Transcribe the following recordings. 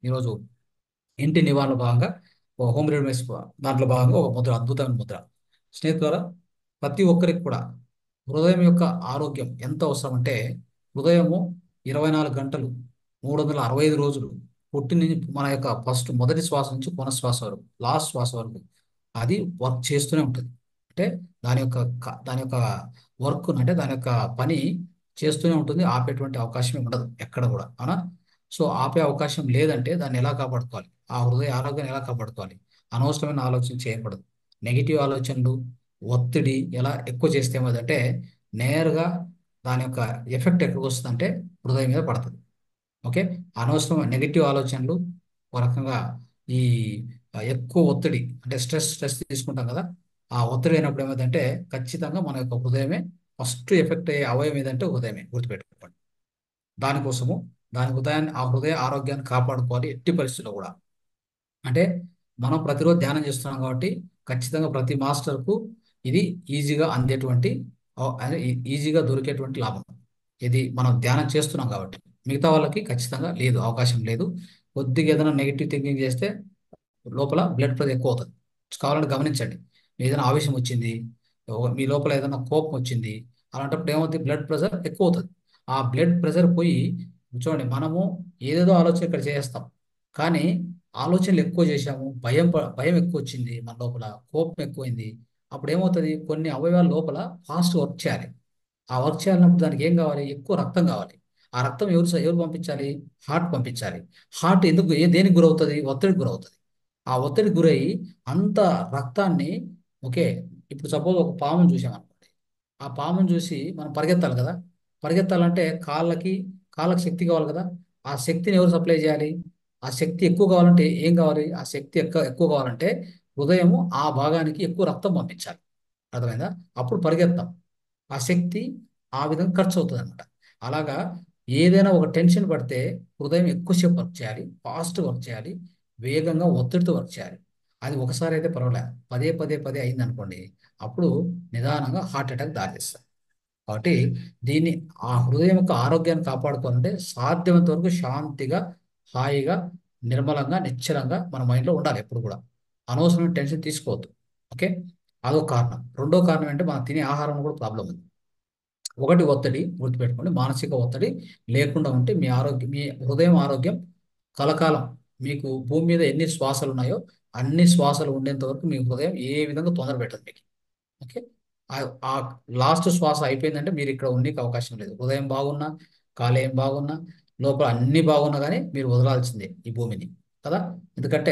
ఈరోజు ఇంటి నివారణ భాగంగా ఒక హోమ్ రెమెడీస్ దాంట్లో భాగంగా ఒక ముద్ర అద్భుతమైన ముద్ర స్నేహితులారా ప్రతి ఒక్కరికి కూడా హృదయం యొక్క ఆరోగ్యం ఎంత అవసరం అంటే హృదయము ఇరవై నాలుగు గంటలు మూడు వందల అరవై ఐదు రోజులు పుట్టి నుంచి మన యొక్క ఫస్ట్ మొదటి శ్వాస నుంచి కొన శ్వాస వరకు లాస్ట్ శ్వాస వరకు అది వర్క్ చేస్తూనే ఉంటుంది అంటే దాని యొక్క క- దాని యొక్క వర్క్ అంటే దాని యొక్క పని చేస్తూనే ఉంటుంది ఆపేటువంటి అవకాశం ఉండదు ఎక్కడ కూడా అవునా సో ఆపే అవకాశం లేదంటే దాన్ని ఎలా కాపాడుకోవాలి ఆ హృదయ ఆరోగ్యాన్ని ఎలా కాపాడుకోవాలి అనవసరమైన ఆలోచన చేయకూడదు నెగిటివ్ ఆలోచనలు ఒత్తిడి ఎలా ఎక్కువ చేస్తే ఏమవుతుందంటే నేరుగా దాని యొక్క ఎఫెక్ట్ ఎక్కడికి వస్తుందంటే హృదయం మీద పడుతుంది ఓకే అనవసరమైన నెగిటివ్ ఆలోచనలు ఒక రకంగా ఈ ఆ, ఎక్కువ ఒత్తిడి అంటే స్ట్రెస్ స్ట్రెస్ తీసుకుంటాం కదా ఆ ఒత్తిడి అయినప్పుడు ఏమైందంటే ఖచ్చితంగా మన యొక్క హృదయమే ఫస్ట్ ఎఫెక్ట్ అయ్యే అవయవం ఏదంటే హృదయమే గుర్తుపెట్టుకోండి దానికోసము దాని హృదయాన్ని ఆ హృదయ ఆరోగ్యాన్ని కాపాడుకోవాలి ఎట్టి పరిస్థితుల్లో కూడా అంటే మనం ప్రతిరోజు ధ్యానం చేస్తున్నాం కాబట్టి ఖచ్చితంగా ప్రతి మాస్టర్కు ఇది ఈజీగా అందేటువంటి ఆ, అదే ఈ- ఈజీగా దొరికేటువంటి లాభం ఇది మనం ధ్యానం చేస్తున్నాం కాబట్టి మిగతా వాళ్ళకి ఖచ్చితంగా లేదు అవకాశం లేదు కొద్దిగా ఏదైనా నెగిటివ్ థింకింగ్ చేస్తే లోపల బ్లడ్ ప్రెషర్ ఎక్కువ అవుతుంది కావాలంటే గమనించండి మీ ఏదైనా ఆవేశం వచ్చింది ఓ- మీ లోపల ఏదైనా కోపం వచ్చింది అలాంటప్పుడు ఏమవుతుంది బ్లడ్ ప్రెషర్ ఎక్కువ అవుతుంది ఆ బ్లడ్ ప్రెషర్ పోయి చూడండి మనము ఏదేదో ఆలోచన ఇక్కడ చేస్తాం కానీ ఆలోచనలు ఎక్కువ చేశాము భయం ప- భయం ఎక్కువ వచ్చింది మన లోపల కోపం ఎక్కువైంది అప్పుడు ఏమవుతుంది కొన్ని అవయవాల లోపల ఫాస్ట్ వర్క్ చేయాలి ఆ వర్క్ చేయాలన్నప్పుడు దానికి ఏం కావాలి ఎక్కువ రక్తం కావాలి ఆ రక్తం ఎవరు ఎవరు పంపించాలి హార్ట్ పంపించాలి హార్ట్ ఎందుకు ఏ దేనికి గురవుతుంది ఒత్తిడికి గురవుతుంది ఆ ఒత్తిడికి గురై అంత రక్తాన్ని ఓకే ఇప్పుడు సపోజ్ ఒక పామును చూసామనుకోండి ఆ పామును చూసి మనం పరిగెత్తాలి కదా పరిగెత్తాలంటే కాళ్ళకి కాళ్ళకి శక్తి కావాలి కదా ఆ శక్తిని ఎవరు సప్లై చేయాలి ఆ శక్తి ఎక్కువ కావాలంటే ఏం కావాలి ఆ శక్తి ఎక్కువ ఎక్కువ కావాలంటే హృదయము ఆ భాగానికి ఎక్కువ రక్తం పంపించాలి అర్థమైందా అప్పుడు పరిగెత్తాం ఆ శక్తి ఆ విధంగా ఖర్చు అవుతుంది అనమాట అలాగా ఏదైనా ఒక టెన్షన్ పడితే హృదయం ఎక్కువసేపు వర్క్ చేయాలి ఫాస్ట్ వర్క్ చేయాలి వేగంగా ఒత్తిడితో వర్క్ చేయాలి అది ఒకసారి అయితే పర్వాలేదు పదే పదే పదే అయింది అనుకోండి అప్పుడు నిదానంగా హార్ట్ అటాక్ దారితీస్తుంది కాబట్టి దీన్ని ఆ హృదయం యొక్క ఆరోగ్యాన్ని కాపాడుకోవాలంటే సాధ్యమైనంత వరకు శాంతిగా హాయిగా నిర్మలంగా నిశ్చలంగా మన మైండ్లో ఉండాలి ఎప్పుడు కూడా అనవసరమైన టెన్షన్ తీసుకోవద్దు ఓకే అదొక కారణం రెండో కారణం ఏంటంటే మనం తినే ఆహారంలో కూడా ప్రాబ్లం ఉంది ఒకటి ఒత్తిడి గుర్తుపెట్టుకోండి మానసిక ఒత్తిడి లేకుండా ఉంటే మీ ఆరోగ్యం మీ హృదయం ఆరోగ్యం కలకాలం మీకు భూమి మీద ఎన్ని శ్వాసలు ఉన్నాయో అన్ని శ్వాసలు ఉండేంత వరకు మీ హృదయం ఏ విధంగా తొందర పెట్టదు మీకు ఓకే ఆ- ఆ లాస్ట్ శ్వాస అయిపోయిందంటే మీరు ఇక్కడ ఉండేకి అవకాశం లేదు హృదయం బాగున్నా కాలేయం బాగున్నా లోపల అన్ని బాగున్నా కానీ మీరు వదలాల్సిందే ఈ భూమిని కదా ఎందుకంటే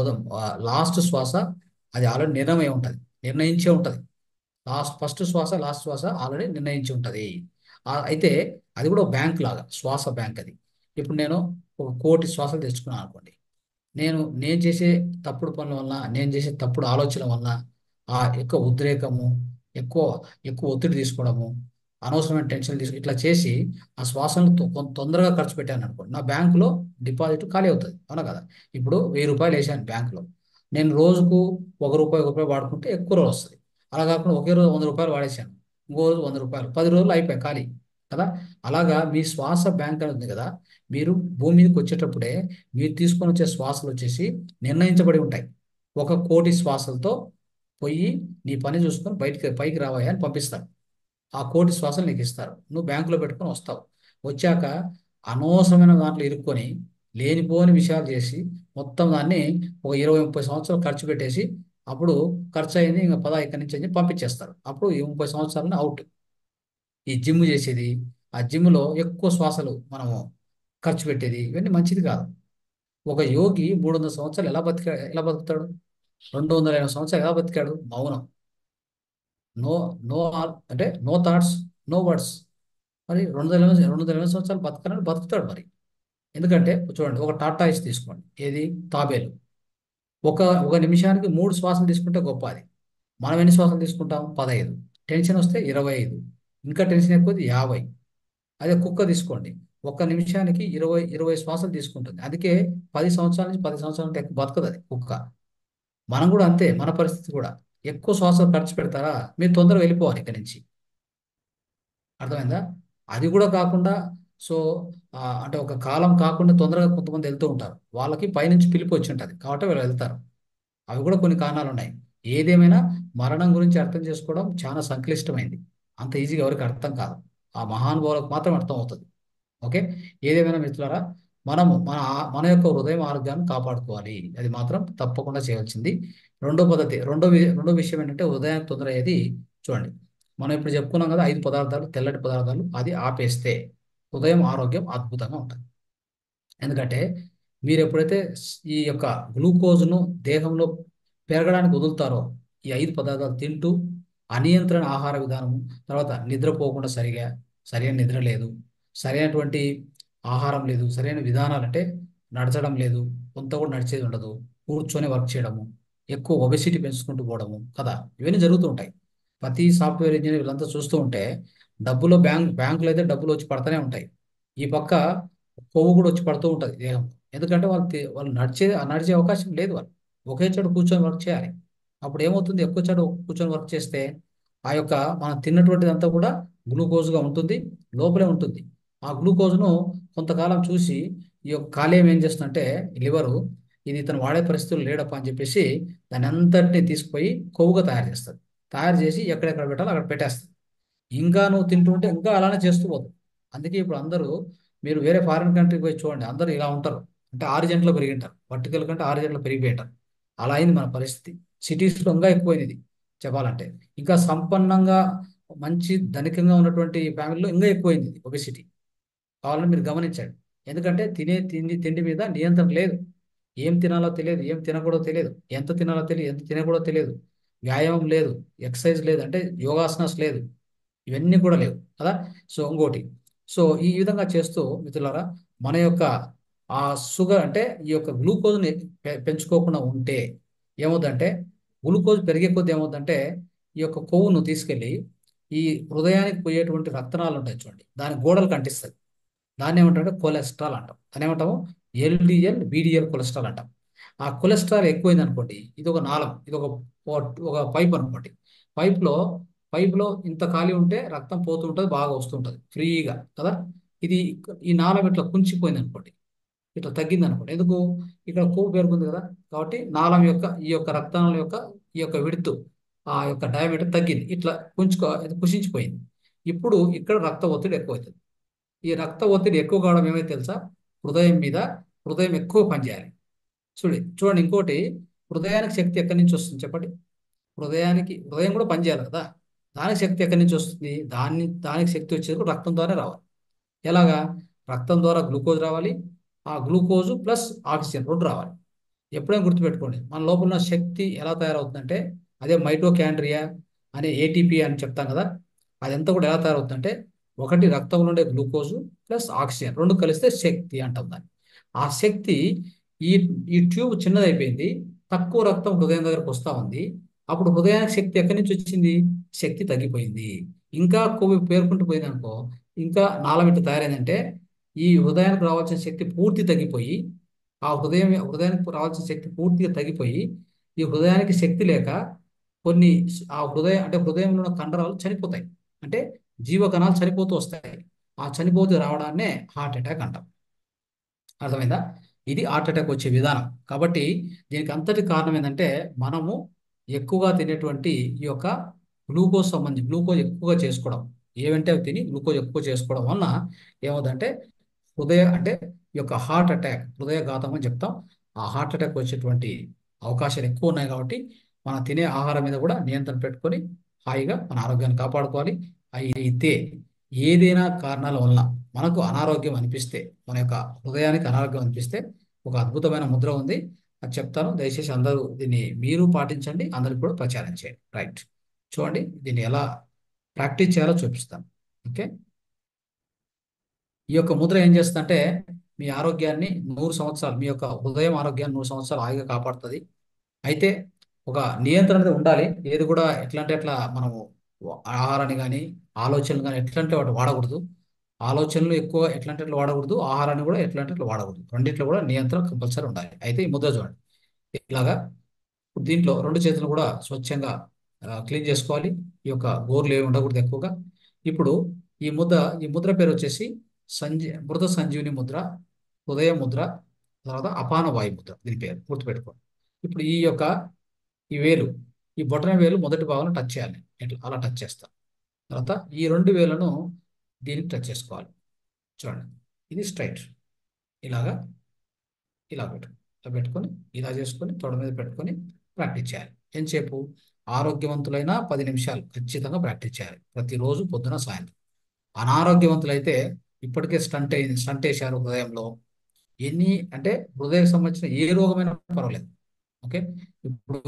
లాస్ట్ శ్వాస అది ఆల్రెడీ నిర్ణయం ఉంటుంది నిర్ణయించే ఉంటుంది లాస్ట్ ఫస్ట్ శ్వాస లాస్ట్ శ్వాస ఆల్రెడీ నిర్ణయించి ఉంటుంది అయితే అది కూడా బ్యాంక్ లాగా శ్వాస బ్యాంక్ అది ఇప్పుడు నేను ఒక కోటి శ్వాసలు తెచ్చుకున్నాను అనుకోండి నేను నేను చేసే తప్పుడు పనుల వల్ల నేను చేసే తప్పుడు ఆలోచన వల్ల ఆ ఎక్కువ ఉద్రేకము ఎక్కువ ఎక్కువ ఒత్తిడి తీసుకోవడము అనవసరమైన టెన్షన్ తీసుకు ఇట్లా చేసి ఆ శ్వాసను తొ- కొంత తొందరగా ఖర్చు పెట్టాను అనుకోండి నా బ్యాంకులో డిపాజిట్ ఖాళీ అవుతుంది అవునా కదా ఇప్పుడు వెయ్యి రూపాయలు వేసాను బ్యాంకులో నేను రోజుకు ఒక రూపాయి ఒక రూపాయి వాడుకుంటే ఎక్కువ రోజు వస్తుంది అలా కాకుండా ఒకే రోజు వంద రూపాయలు వాడేసాను ఇంకో రోజు వంద రూపాయలు పది రోజులు అయిపోయాయి ఖాళీ కదా అలాగా మీ శ్వాస బ్యాంక్ అనేది ఉంది కదా మీరు భూమి మీదకి వచ్చేటప్పుడే మీరు తీసుకొని వచ్చే శ్వాసలు వచ్చేసి నిర్ణయించబడి ఉంటాయి ఒక కోటి శ్వాసలతో పోయి నీ పని చూసుకొని బయటికి పైకి రావాయి అని పంపిస్తారు ఆ కోటి శ్వాసలు నీకు ఇస్తారు నువ్వు బ్యాంకులో పెట్టుకొని వస్తావు వచ్చాక అనవసరమైన దాంట్లో ఇరుక్కొని లేనిపోని విషయాలు చేసి మొత్తం దాన్ని ఒక ఇరవై ముప్పై సంవత్సరాలు ఖర్చు పెట్టేసి అప్పుడు ఖర్చు అయింది ఇంకా పదా ఇక్కడి నుంచి అని చెప్పి పంపించేస్తారు అప్పుడు ఈ ముప్పై సంవత్సరాలని అవుట్ ఈ జిమ్ చేసేది ఆ జిమ్లో ఎక్కువ శ్వాసలు మనము ఖర్చు పెట్టేది ఇవన్నీ మంచిది కాదు ఒక యోగి మూడు వందల సంవత్సరాలు ఎలా బతికా ఎలా బతుకుతాడు రెండు వందల ఎనభై సంవత్సరాలు ఎలా బతికాడు మౌనం నో నో అంటే నో థాట్స్ నో వర్డ్స్ మరి రెండు వందల ఎనభై రెండు వందల ఎనభై సంవత్సరాలు బతకాలని బతుకుతాడు మరి ఎందుకంటే చూడండి ఒక టాటా ఇస్ తీసుకోండి ఏది తాబేలు ఒక ఒక నిమిషానికి మూడు శ్వాసలు తీసుకుంటే గొప్ప అది మనం ఎన్ని శ్వాసలు తీసుకుంటాం పదహైదు టెన్షన్ వస్తే ఇరవై ఐదు ఇంకా టెన్షన్ ఎక్కువది యాభై అదే కుక్క తీసుకోండి ఒక్క నిమిషానికి ఇరవై ఇరవై శ్వాసలు తీసుకుంటుంది అందుకే పది సంవత్సరాల నుంచి పది సంవత్సరాల కంటే ఎక్కువ బతకదు అది కుక్క మనం కూడా అంతే మన పరిస్థితి కూడా ఎక్కువ శ్వాసలు ఖర్చు పెడతారా మీరు తొందరగా వెళ్ళిపోవాలి ఇక్కడి నుంచి అర్థమైందా అది కూడా కాకుండా సో ఆ, అంటే ఒక కాలం కాకుండా తొందరగా కొంతమంది వెళ్తూ ఉంటారు వాళ్ళకి పైనుంచి పిలిపి వచ్చి ఉంటుంది కాబట్టి వీళ్ళు వెళ్తారు అవి కూడా కొన్ని కారణాలు ఉన్నాయి ఏదేమైనా మరణం గురించి అర్థం చేసుకోవడం చాలా సంక్లిష్టమైంది అంత ఈజీగా ఎవరికి అర్థం కాదు ఆ మహానుభావులకు మాత్రం అర్థం అవుతుంది ఓకే ఏదేమైనా మిత్రులారా మనము మన ఆ- మన యొక్క హృదయం ఆరోగ్యాన్ని కాపాడుకోవాలి అది మాత్రం తప్పకుండా చేయవలసింది రెండో పద్ధతి రెండో వి- రెండో విషయం ఏంటంటే హృదయానికి తొందర అయ్యేది చూడండి మనం ఇప్పుడు చెప్పుకున్నాం కదా ఐదు పదార్థాలు తెల్లటి పదార్థాలు అది ఆపేస్తే హృదయం ఆరోగ్యం అద్భుతంగా ఉంటుంది ఎందుకంటే మీరు ఎప్పుడైతే స్- ఈ యొక్క గ్లూకోజ్ను దేహంలో పెరగడానికి వదులుతారో ఈ ఐదు పదార్థాలు తింటూ అనియంత్రణ ఆహార విధానము తర్వాత నిద్రపోకుండా సరిగా సరైన నిద్ర లేదు సరైనటువంటి ఆహారం లేదు సరైన విధానాలు అంటే నడచడం లేదు కొంత కూడా నడిచేది ఉండదు కూర్చొని వర్క్ చేయడము ఎక్కువ ఒబెసిటీ పెంచుకుంటూ పోవడము కదా ఇవన్నీ జరుగుతూ ఉంటాయి ప్రతి సాఫ్ట్వేర్ ఇంజనీర్ వీళ్ళంతా చూస్తూ ఉంటే డబ్బులో బ్యాంక్ బ్యాంకులో అయితే డబ్బులు వచ్చి పడతానే ఉంటాయి ఈ పక్క కొవ్వు కూడా వచ్చి పడుతూ ఉంటుంది దేహం ఎందుకంటే వాళ్ళు తి- వాళ్ళు నడిచే నడిచే అవకాశం లేదు వాళ్ళు ఒకే చోట కూర్చొని వర్క్ చేయాలి అప్పుడు ఏమవుతుంది ఎక్కువ చోట కూర్చొని వర్క్ చేస్తే ఆ యొక్క మనం తిన్నటువంటిదంతా కూడా గ్లూకోజ్గా ఉంటుంది లోపలే ఉంటుంది ఆ గ్లూకోజ్ను కొంతకాలం చూసి ఈ యొక్క కాలేయం ఏం చేస్తుందంటే లివరు ఇది ఇతను వాడే పరిస్థితులు లేడప్ప అని చెప్పేసి దాన్ని అంతటిని తీసుకుపోయి కొవ్వుగా తయారు చేస్తుంది తయారు చేసి ఎక్కడెక్కడ పెట్టాలో అక్కడ పెట్టేస్తుంది ఇంకా నువ్వు తింటూ ఉంటే ఇంకా అలానే చేస్తూ పోతుంది అందుకే ఇప్పుడు అందరూ మీరు వేరే ఫారిన్ కంట్రీకి పోయి చూడండి అందరూ ఇలా ఉంటారు అంటే ఆరిజెంట్లో పెరిగింటారు వర్టికల్ కంటే ఆరిజెంట్లో పెరిగిపోయింటారు అలా అయింది మన పరిస్థితి సిటీస్లో ఇంకా ఎక్కువైంది ఇది చెప్పాలంటే ఇంకా సంపన్నంగా మంచి ధనికంగా ఉన్నటువంటి ఫ్యామిలీలో ఇంకా ఎక్కువైంది ఇది ఒబెసిటీ కావాలని మీరు గమనించండి ఎందుకంటే తినే తిండి తిండి మీద నియంత్రణ లేదు ఏం తినాలో తెలియదు ఏం తినకూడదో తెలియదు ఎంత తినాలో తెలియదు ఎంత తినకూడదో తెలియదు వ్యాయామం లేదు ఎక్సర్సైజ్ లేదు అంటే యోగాసనాస్ లేదు ఇవన్నీ కూడా లేవు కదా సో ఇంకోటి సో ఈ విధంగా చేస్తూ మిత్రులారా మన యొక్క ఆ షుగర్ అంటే ఈ యొక్క గ్లూకోజ్ని పె- పెంచుకోకుండా ఉంటే ఏమవుతుందంటే గ్లూకోజ్ పెరిగే కొద్దీ ఏమవుతుందంటే ఈ యొక్క కొవ్వును తీసుకెళ్ళి ఈ హృదయానికి పోయేటువంటి రక్తనాళాలు ఉంటాయి చూడండి దాని గోడలకు అంటిస్తుంది దాన్ని ఏమంటారంటే కొలెస్ట్రాల్ అంటాం దాన్ని ఏమంటాము ఎల్డిఎల్ బీడిఎల్ కొలెస్ట్రాల్ అంటాం ఆ కొలెస్ట్రాల్ ఎక్కువైంది అనుకోండి ఇది ఒక నాళం ఇది ఒక పోర్ట్- ఒక పైప్ అనుకోండి పైప్లో పైప్లో ఇంత ఖాళీ ఉంటే రక్తం పోతూ ఉంటుంది బాగా వస్తుంటుంది ఫ్రీగా కదా ఇది ఈ నాళం ఇట్లా కుంచిపోయింది అనుకోండి ఇట్లా తగ్గింది అనుకోండి ఎందుకు ఇక్కడ కొవ్వు పేరుకుంది కదా కాబట్టి నాళం యొక్క ఈ యొక్క రక్తనాళం యొక్క ఈ యొక్క విడుతు ఆ యొక్క డయామీటర్ తగ్గింది ఇట్లా కుంచుకో ఇది కుషించిపోయింది ఇప్పుడు ఇక్కడ రక్త ఒత్తిడి ఎక్కువ అవుతుంది ఈ రక్త ఒత్తిడి ఎక్కువ కావడం ఏమైతే తెలుసా హృదయం మీద హృదయం ఎక్కువ పనిచేయాలి చూడండి చూడండి ఇంకోటి హృదయానికి శక్తి ఎక్కడి నుంచి వస్తుంది చెప్పండి హృదయానికి హృదయం కూడా పనిచేయాలి కదా దానికి శక్తి ఎక్కడి నుంచి వస్తుంది దాన్ని దానికి శక్తి వచ్చేది కూడా రక్తం ద్వారా రావాలి ఎలాగా రక్తం ద్వారా గ్లూకోజ్ రావాలి ఆ గ్లూకోజ్ ప్లస్ ఆక్సిజన్ రెండు రావాలి ఎప్పుడైనా గుర్తుపెట్టుకోండి మన లోపల ఉన్న శక్తి ఎలా తయారవుతుందంటే అదే మైటోకాండ్రియా అనే ఏటీపీ అని చెప్తాం కదా అదంతా కూడా ఎలా తయారవుతుందంటే ఒకటి రక్తంలో ఉండే గ్లూకోజ్ ప్లస్ ఆక్సిజన్ రెండు కలిస్తే శక్తి అంటాం దాన్ని ఆ శక్తి ఈ ఈ ట్యూబ్ చిన్నదైపోయింది తక్కువ రక్తం హృదయం దగ్గరకు వస్తా ఉంది అప్పుడు హృదయానికి శక్తి ఎక్కడి నుంచి వచ్చింది శక్తి తగ్గిపోయింది ఇంకా కొవ్వు పేరుకుంటూ పోయింది అనుకో ఇంకా నాళం ఇట్లా తయారైందంటే ఈ హృదయానికి రావాల్సిన శక్తి పూర్తి తగ్గిపోయి ఆ హృదయం హృదయానికి రావాల్సిన శక్తి పూర్తిగా తగ్గిపోయి ఈ హృదయానికి శక్తి లేక కొన్ని ఆ హృదయం అంటే హృదయంలో ఉన్న కండరాలు చనిపోతాయి అంటే జీవకణాలు చనిపోతూ వస్తాయి ఆ చనిపోతూ రావడాన్నే హార్ట్ అటాక్ అంటాం అర్థమైందా ఇది హార్ట్ అటాక్ వచ్చే విధానం కాబట్టి దీనికి అంతటి కారణం ఏంటంటే మనము ఎక్కువగా తినేటువంటి ఈ యొక్క గ్లూకోజ్ సంబంధించి గ్లూకోజ్ ఎక్కువగా చేసుకోవడం ఏవంటే అవి తిని గ్లూకోజ్ ఎక్కువ చేసుకోవడం వలన ఏమవుతుందంటే హృదయ అంటే ఈ యొక్క హార్ట్ అటాక్ హృదయఘాతం అని చెప్తాం ఆ హార్ట్ అటాక్ వచ్చేటువంటి అవకాశాలు ఎక్కువ ఉన్నాయి కాబట్టి మనం తినే ఆహారం మీద కూడా నియంత్రణ పెట్టుకొని హాయిగా మన ఆరోగ్యాన్ని కాపాడుకోవాలి అయితే ఏదైనా కారణాల వలన మనకు అనారోగ్యం అనిపిస్తే మన యొక్క హృదయానికి అనారోగ్యం అనిపిస్తే ఒక అద్భుతమైన ముద్ర ఉంది అది చెప్తాను దయచేసి అందరూ దీన్ని మీరు పాటించండి అందరికి కూడా ప్రచారం చేయండి రైట్ చూడండి దీన్ని ఎలా ప్రాక్టీస్ చేయాలో చూపిస్తాను ఓకే ఈ యొక్క ముద్ర ఏం చేస్తుందంటే మీ ఆరోగ్యాన్ని నూరు సంవత్సరాలు మీ యొక్క హృదయం ఆరోగ్యాన్ని నూరు సంవత్సరాలు హాయిగా కాపాడుతుంది అయితే ఒక నియంత్రణ అనేది ఉండాలి ఏది కూడా ఎట్లా అంటే ఎట్లా మనము ఆహారాన్ని కానీ ఆలోచనలు కానీ ఎట్లా అంటే వాటి వాడకూడదు ఆలోచనలు ఎక్కువ ఎట్లా అంటే ఎట్లా వాడకూడదు ఆహారాన్ని కూడా ఎట్లా అంటే ఎట్లా వాడకూడదు రెండిట్లో కూడా నియంత్రణ కంపల్సరీ ఉండాలి అయితే ఈ ముద్ర చూడండి ఇలాగా దీంట్లో రెండు చేతులు కూడా స్వచ్ఛంగా క్లీన్ చేసుకోవాలి ఈ యొక్క గోర్లు ఏమి ఉండకూడదు ఎక్కువగా ఇప్పుడు ఈ ముద్ర ఈ ముద్ర పేరు వచ్చేసి సంజీ మృత సంజీవిని ముద్ర హృదయ ముద్ర తర్వాత అపాన వాయు ముద్ర దీని పేరు గుర్తుపెట్టుకోండి ఇప్పుడు ఈ యొక్క ఈ వేలు ఈ బొటన వేలు మొదటి భాగంలో టచ్ చేయాలి ఇట్లా అలా టచ్ చేస్తాం తర్వాత ఈ రెండు వేలను దీనికి టచ్ చేసుకోవాలి చూడండి ఇది స్ట్రైట్ ఇలాగా ఇలా పెట్టు ఇలా పెట్టుకొని ఇలా చేసుకొని తొడ మీద పెట్టుకొని ప్రాక్టీస్ చేయాలి ఎంతసేపు ఆరోగ్యవంతులైన పది నిమిషాలు ఖచ్చితంగా ప్రాక్టీస్ చేయాలి ప్రతిరోజు పొద్దున సాయంత్రం అనారోగ్యవంతులైతే ఇప్పటికే స్టంట్ అయింది స్టంట్ వేశారు హృదయంలో ఎన్ని అంటే హృదయం సంబంధించిన ఏ రోగమైనా పర్వాలేదు ఓకే ఇప్పుడు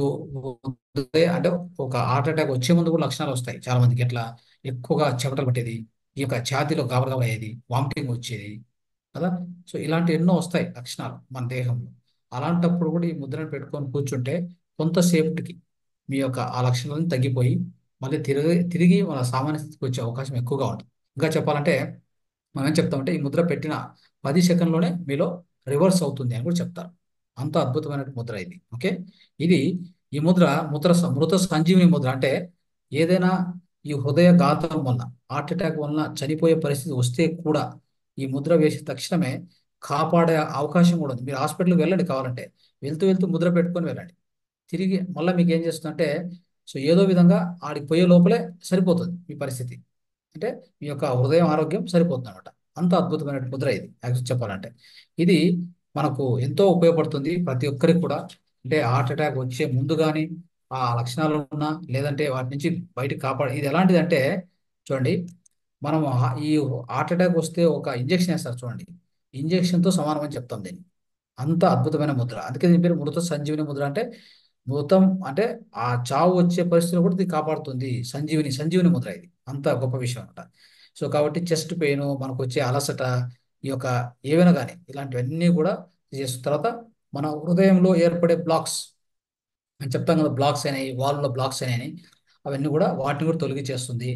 హృదయ అంటే ఒక హార్ట్ అటాక్ వచ్చే ముందు కూడా లక్షణాలు వస్తాయి చాలా మందికి ఎట్లా ఎక్కువగా చెమటలు పట్టేది ఈ యొక్క ఛాతీలో గాబరగాబర అయ్యేది వామిటింగ్ వచ్చేది కదా సో ఇలాంటి ఎన్నో వస్తాయి లక్షణాలు మన దేహంలో అలాంటప్పుడు కూడా ఈ ముద్రను పెట్టుకొని కూర్చుంటే కొంతసేపటికి మీ యొక్క ఆ లక్షణాలను తగ్గిపోయి మళ్ళీ తిరిగి తిరిగి మన సామాన్య స్థితికి వచ్చే అవకాశం ఎక్కువగా ఉంటుంది ఇంకా చెప్పాలంటే మనం ఏం చెప్తామంటే ఈ ముద్ర పెట్టిన పది సెకండ్లోనే మీలో రివర్స్ అవుతుంది అని కూడా చెప్తారు అంత అద్భుతమైన ముద్ర ఇది ఓకే ఇది ఈ ముద్ర ముద్ర మృత సంజీవిని ముద్ర అంటే ఏదైనా ఈ హృదయ ఘాతం వలన హార్ట్ అటాక్ వలన చనిపోయే పరిస్థితి వస్తే కూడా ఈ ముద్ర వేసిన తక్షణమే కాపాడే అవకాశం కూడా ఉంది మీరు హాస్పిటల్కి వెళ్ళండి కావాలంటే వెళ్తూ వెళ్తూ ముద్ర పెట్టుకొని వెళ్ళండి తిరిగి మళ్ళీ మీకు ఏం చేస్తుందంటే సో ఏదో విధంగా ఆడికి పోయే లోపలే సరిపోతుంది మీ పరిస్థితి అంటే మీ యొక్క హృదయం ఆరోగ్యం సరిపోతుంది అనమాట అంత అద్భుతమైన ముద్ర ఇది యాక్చువల్ చెప్పాలంటే ఇది మనకు ఎంతో ఉపయోగపడుతుంది ప్రతి ఒక్కరికి కూడా అంటే హార్ట్ అటాక్ వచ్చే ముందు కానీ ఆ లక్షణాలు ఉన్నా లేదంటే వాటి నుంచి బయటకు కాపాడ ఇది ఎలాంటిది అంటే చూడండి మనం హా- ఈ హార్ట్ అటాక్ వస్తే ఒక ఇంజెక్షన్ వేస్తారు చూడండి ఇంజెక్షన్తో సమానం అని చెప్తాం దీన్ని అంత అద్భుతమైన ముద్ర అందుకే దీని పేరు మృత సంజీవిని ముద్ర అంటే మృతం అంటే ఆ చావు వచ్చే పరిస్థితిలో కూడా ఇది కాపాడుతుంది సంజీవిని సంజీవిని ముద్ర ఇది అంత గొప్ప విషయం అనమాట సో కాబట్టి చెస్ట్ పెయిన్ మనకు వచ్చే అలసట ఈ యొక్క ఏవైనా కానీ ఇలాంటివన్నీ కూడా చేసిన తర్వాత మన హృదయంలో ఏర్పడే బ్లాక్స్ అని చెప్తాం కదా బ్లాక్స్ అయినాయి వాల్లో బ్లాక్స్ అయినాయి అవన్నీ కూడా వాటిని కూడా తొలగించేస్తుంది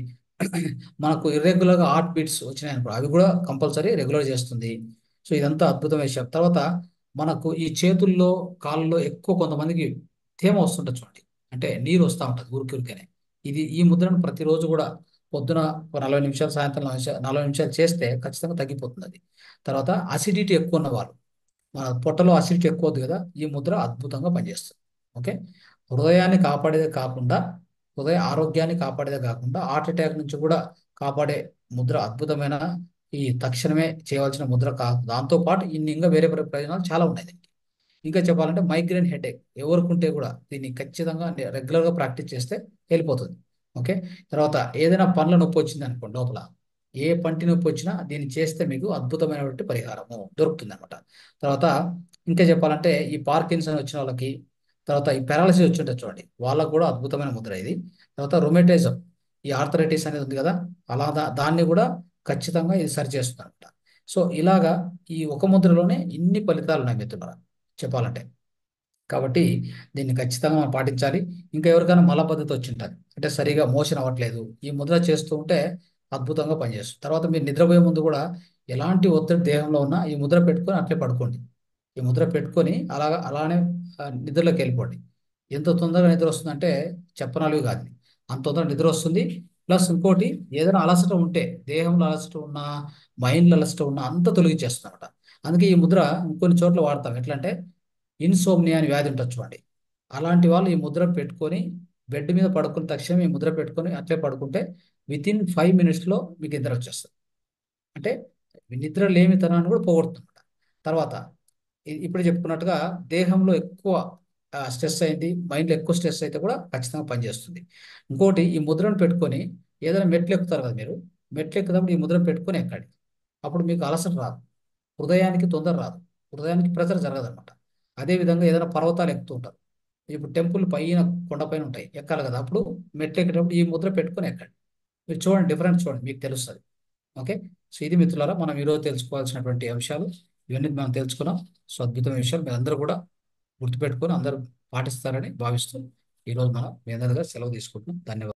మనకు ఇర్రెగ్యులర్గా హార్ట్ బీట్స్ వచ్చినాయి అనుకో అవి కూడా కంపల్సరీ రెగ్యులర్ చేస్తుంది సో ఇదంతా అద్భుతమైన విషయం తర్వాత మనకు ఈ చేతుల్లో కాళ్ళలో ఎక్కువ కొంతమందికి తేమ వస్తుంటుంది చూడండి అంటే నీరు వస్తూ ఉంటుంది ఊరికి ఊరికేనే ఇది ఈ ముద్రను ప్రతిరోజు కూడా పొద్దున ఒక నలభై నిమిషాలు సాయంత్రం నలభై నిమిషాలు నలభై నిమిషాలు చేస్తే ఖచ్చితంగా తగ్గిపోతుంది అది తర్వాత అసిడిటీ ఎక్కువ ఉన్నవారు మన పొట్టలో అసిడిటీ ఎక్కువ అవుతుంది కదా ఈ ముద్ర అద్భుతంగా పనిచేస్తుంది ఓకే హృదయాన్ని కాపాడేదే కాకుండా హృదయ ఆరోగ్యాన్ని కాపాడేదే కాకుండా హార్ట్ అటాక్ నుంచి కూడా కాపాడే ముద్ర అద్భుతమైన ఈ తక్షణమే చేయవలసిన ముద్ర కా దాంతో పాటు ఇన్ని ఇంకా వేరే వేరే ప్రయోజనాలు చాలా ఉన్నాయి దీనికి ఇంకా చెప్పాలంటే మైగ్రేన్ హెడేక్ ఎవరికి ఉంటే కూడా దీన్ని ఖచ్చితంగా రెగ్యులర్గా ప్రాక్టీస్ చేస్తే వెళ్ళిపోతుంది ఓకే తర్వాత ఏదైనా పండ్ల నొప్పి వచ్చింది అనుకోండి లోపల ఏ పంటి నొప్పి వచ్చినా దీన్ని చేస్తే మీకు అద్భుతమైనటువంటి పరిహారము దొరుకుతుంది అనమాట తర్వాత ఇంకా చెప్పాలంటే ఈ పార్కిన్సన్ వచ్చిన వాళ్ళకి తర్వాత ఈ పారాలసిస్ వచ్చి ఉంటుంది చూడండి వాళ్ళకు కూడా అద్భుతమైన ముద్ర ఇది తర్వాత రొమెటిజం ఈ ఆర్థరైటిస్ అనేది ఉంది కదా అలా దా దాన్ని కూడా ఖచ్చితంగా ఇది సరి చేస్తుంది అనమాట సో ఇలాగా ఈ ఒక ముద్రలోనే ఇన్ని ఫలితాలు ఉన్నాయి మిత్రులారా చెప్పాలంటే కాబట్టి దీన్ని ఖచ్చితంగా మనం పాటించాలి ఇంకా ఎవరికైనా మలబద్ధత వచ్చి ఉంటుంది అంటే సరిగా మోషన్ అవ్వట్లేదు ఈ ముద్ర చేస్తూ ఉంటే అద్భుతంగా పనిచేస్తుంది తర్వాత మీరు నిద్రపోయే ముందు కూడా ఎలాంటి ఒత్తిడి దేహంలో ఉన్నా ఈ ముద్ర పెట్టుకొని అట్లే పడుకోండి ఈ ముద్ర పెట్టుకొని అలా అలానే ఆ, నిద్రలోకి వెళ్ళిపోండి ఎంత తొందరగా నిద్ర వస్తుందంటే చెప్పనాలు కాదు ఇది. అంత తొందరగా నిద్ర వస్తుంది ప్లస్ ఇంకోటి ఏదైనా అలసట ఉంటే దేహంలో అలసట ఉన్నా మైండ్లో అలసట ఉన్నా అంత తొలగించేస్తుంది అనమాట అందుకే ఈ ముద్ర ఇంకొన్ని చోట్ల వాడతాం ఎట్లా అంటే ఇన్సోమ్నియా అని వ్యాధి ఉంటుంది చూడండి అలాంటి వాళ్ళు ఈ ముద్ర పెట్టుకొని బెడ్ మీద పడుకున్న తక్షణం ఈ ముద్ర పెట్టుకొని అట్లే పడుకుంటే విత్ ఇన్ ఫైవ్ మినిట్స్లో మీకు నిద్ర వచ్చేస్తుంది అంటే నిద్ర లేమితనాన్ని కూడా పోగొడుతుంది తర్వాత ఇ- ఇప్పుడు చెప్పుకున్నట్టుగా దేహంలో ఎక్కువ స్ట్రెస్ అయింది మైండ్లో ఎక్కువ స్ట్రెస్ అయితే కూడా ఖచ్చితంగా పనిచేస్తుంది ఇంకోటి ఈ ముద్రను పెట్టుకొని ఏదైనా మెట్లు ఎక్కుతారు కదా మీరు మెట్లు ఎక్కుతాప్పుడు ఈ ముద్రను పెట్టుకొని ఎక్కండి అప్పుడు మీకు అలసట రాదు హృదయానికి తొందర రాదు హృదయానికి ప్రెషర్ జరగదన్నమాట అదేవిధంగా ఏదైనా పర్వతాలు ఎక్కుతూ ఉంటారు ఇప్పుడు టెంపుల్ పైన కొండపైన ఉంటాయి ఎక్కాలి కదా అప్పుడు మెట్లు ఎక్కేటప్పుడు ఈ ముద్ర పెట్టుకొని ఎక్కండి మీరు చూడండి డిఫరెన్స్ చూడండి మీకు తెలుస్తుంది ఓకే సో ఇది మిత్రులారా మనం ఈరోజు తెలుసుకోవాల్సినటువంటి అంశాలు ఇవన్నీ మనం తెలుసుకున్నాం సో అద్భుతమైన విషయాలు మీరు అందరూ కూడా గుర్తుపెట్టుకొని అందరూ పాటిస్తారని భావిస్తూ ఈరోజు మనం మీ అందరిగా సెలవు తీసుకుంటున్నాం ధన్యవాదాలు